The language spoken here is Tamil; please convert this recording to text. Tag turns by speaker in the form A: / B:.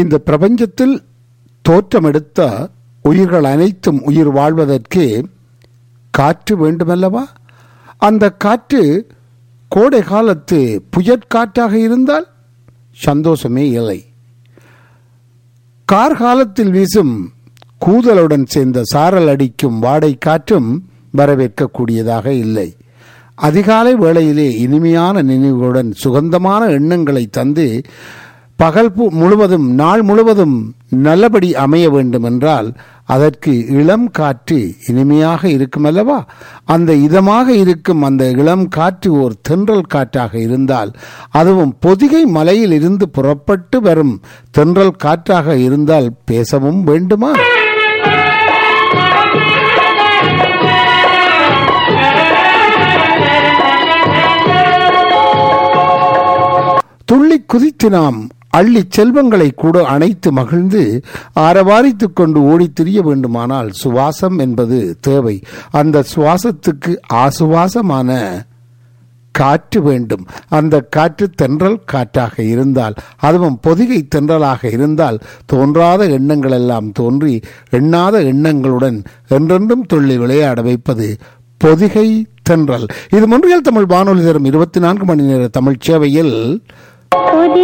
A: இந்த பிரபஞ்சத்தில் தோற்றமெடுத்த உயிர்கள் அனைத்தும் உயிர் வாழ்வதற்கு காற்று வேண்டுமல்லவா அந்த காற்று கோடை காலத்து புயற்காற்றாக இருந்தால் சந்தோஷமே இல்லை கார்காலத்தில் வீசும் கூதலுடன் சேர்ந்த சாரல் அடிக்கும் வாடை காற்றும் வரவேற்கக்கூடியதாக இல்லை அதிகாலை வேளையிலே இனிமையான நினைவுகளுடன் சுகந்தமான எண்ணங்களை தந்து பகல் பு- முழுவதும் நாள் முழுவதும் நல்லபடி அமைய வேண்டும் என்றால் அதற்கு இளம் காற்று இனிமையாக இருக்கும் அல்லவா அந்த இதமாக இருக்கும் அந்த இளம் காற்று ஓர் தென்றல் காற்றாக இருந்தால் அதுவும் பொதிகை மலையில் இருந்து புறப்பட்டு வரும் தென்றல் காற்றாக இருந்தால் பேசவும் வேண்டுமா துள்ளி குதித்து நாம் அள்ளி செல்வங்களை கூட அணைத்து மகிழ்ந்து ஆரவாரித்துக் கொண்டு ஓடித் திரிய வேண்டுமானால் சுவாசம் என்பது தேவை அந்த சுவாசத்துக்கு ஆசுவாசமான காற்று வேண்டும் அந்த காற்று தென்றல் காற்றாக இருந்தால் அதுவும் பொதிகை தென்றலாக இருந்தால் தோன்றாத எண்ணங்கள் எல்லாம் தோன்றி எண்ணாத எண்ணங்களுடன் என்றென்றும் துள்ளி விளையாட வைப்பது பொதிகை தென்றல் இது மொன்றியல் தமிழ் வானொலி தரும் இருபத்தி நான்கு மணி நேர தமிழ் சேவையில்
B: புதிய